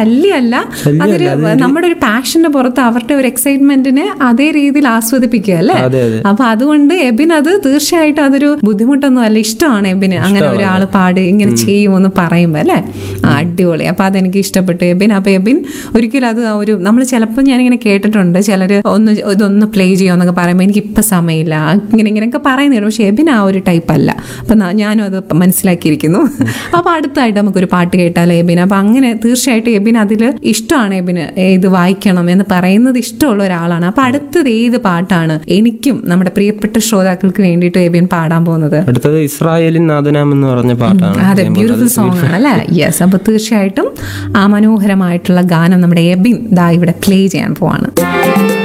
ശല്യമല്ല അതൊരു നമ്മുടെ ഒരു പാഷന്റെ പുറത്ത് അവരുടെ ഒരു എക്സൈറ്റ്മെന്റിനെ അതേ രീതിയിൽ ആസ്വദിപ്പിക്കുക അല്ലേ അതെ അതെ അപ്പൊ അതുകൊണ്ട് എബിൻ അത് തീർച്ചയായിട്ടും അതൊരു ബുദ്ധിമുട്ടൊന്നും അല്ല ഇഷ്ടമാണ് എബിന് അങ്ങനെ ഒരാൾ പാട് ഇങ്ങനെ ചെയ്യുമെന്ന് പറയുമ്പോ അല്ലേ ആ, അടിപൊളി അപ്പൊ അതെനിക്ക് ഇഷ്ടപ്പെട്ടു എബിൻ അപ്പൊ എബിൻ ഒരിക്കലും അത് ആ ഒരു നമ്മൾ ചിലപ്പോൾ ഞാനിങ്ങനെ കേട്ടിട്ടുണ്ട് ചിലര് ഒന്ന് ഇതൊന്ന് പ്ലേ ചെയ്യുമെന്നൊക്കെ പറയുമ്പോൾ എനിക്ക് ഇപ്പൊ സമയമില്ല ഇങ്ങനെ ഇങ്ങനെയൊക്കെ പറയുന്നുണ്ട് പക്ഷെ എബിൻ ആ ഒരു ടൈപ്പ് അല്ല അപ്പൊ ന- ഞാനും അത് മനസ്സിലാക്കിയിരിക്കുന്നു അപ്പൊ അടുത്തായിട്ട് നമുക്കൊരു പാട്ട് കേട്ടാലോ എബിൻ അപ്പൊ അങ്ങനെ തീർച്ചയായിട്ടും എബിൻ അതിൽ ഇഷ്ടമാണ് എബിന് ഇത് വായിക്കണം എന്ന് പറയുന്നത് ഇഷ്ടമുള്ള ഒരാളാണ് അപ്പൊ അടുത്തത് ഏത് പാട്ടാണ് എനിക്കും നമ്മുടെ പ്രിയപ്പെട്ട ശ്രോതാക്കൾക്ക് വേണ്ടിയിട്ട് എബിൻ പാടാൻ പോകുന്നത് അടുത്തത് ഇസ്രായേലിൻ നാദനാം എന്ന് പറഞ്ഞ പാട്ടാണ് അതെ ബ്യൂട്ടിഫുൾ സോങ് ആണ് അല്ലേ യെസ് അപ്പൊ തീർച്ചയായിട്ടും ആ മനോഹരമായിട്ടുള്ള ഗാനം നമ്മുടെ എബിൻ ദാ ഇവിടെ പ്ലേ ചെയ്യാൻ പോവാണ്